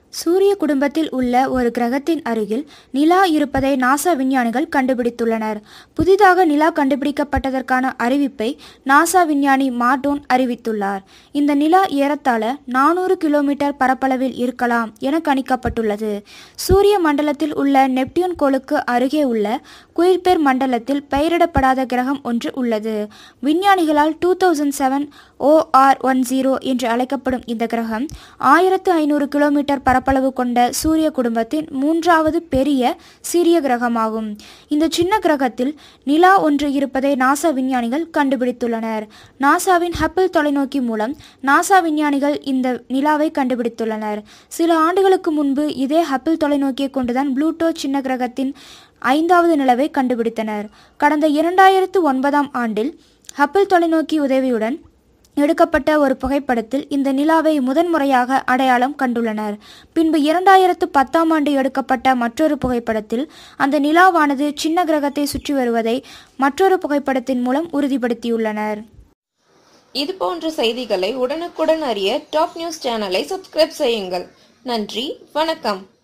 சூரிய குடும்பத்தில் உள்ள ஒரு கிரகத்தின் அருகில் நிலா இருப்பதை நாசா விஞ்ஞானிகள் கண்டுபிடித்துள்ளனர் புதிதாக நிலா கண்டுபிடிக்கப்பட்டதற்கான அறிவிப்பை நாசா விஞ்ஞானி மார்டோன் அறிவித்துள்ளார் இந்த நிலா ஏறத்தாழ நானூறு கிலோமீட்டர் பரப்பளவில் இருக்கலாம் என கணிக்கப்பட்டுள்ளது சூரிய மண்டலத்தில் உள்ள நெப்டியூன் கோளுக்கு அருகே உள்ள குயில்பெர் மண்டலத்தில் பெயரிடப்படாத கிரகம் ஒன்று உள்ளது விஞ்ஞானிகளால் two thousand seven O R one zero என்று அழைக்கப்படும் இந்த கிரகம் ஆயிரத்து ஐநூறு கிலோமீட்டர் பரப்பளவு கொண்ட சூரிய குடும்பத்தின் மூன்றாவது பெரிய சிறிய கிரகமாகும் இந்த சின்ன கிரகத்தில் நிலா ஒன்று இருப்பதை நாசா விஞ்ஞானிகள் கண்டுபிடித்துள்ளனர் நாசாவின் ஹப்பிள் தொலைநோக்கி மூலம் நாசா விஞ்ஞானிகள் இந்த நிலாவை கண்டுபிடித்துள்ளனர் சில ஆண்டுகளுக்கு முன்பு இதே ஹப்பிள் தொலைநோக்கியை கொண்டுதான் ப்ளூட்டோ சின்ன கிரகத்தின் ஐந்தாவது நிலவை கண்டுபிடித்தனர் கடந்த இரண்டாயிரத்து ஒன்பதாம் ஆண்டில் ஹப்பிள் தொலைநோக்கி உதவியுடன் எடுக்கப்பட்ட ஒரு புகைப்படத்தில் இந்த நிலாவை முதன்முறையாக அடையாளம் கண்டுள்ளனர் பின்பு இரண்டாயிரத்து பத்தாம் ஆண்டு எடுக்கப்பட்ட மற்றொரு புகைப்படத்தில் அந்த நிலாவானது சின்ன கிரகத்தை சுற்றி வருவதை மற்றொரு புகைப்படத்தின் மூலம் உறுதிப்படுத்தியுள்ளனர் இது போன்ற செய்திகளை உடனுக்குடன் அறிய டாப் நியூஸ் சேனலை சப்ஸ்கிரைப் செய்யுங்கள் நன்றி வணக்கம்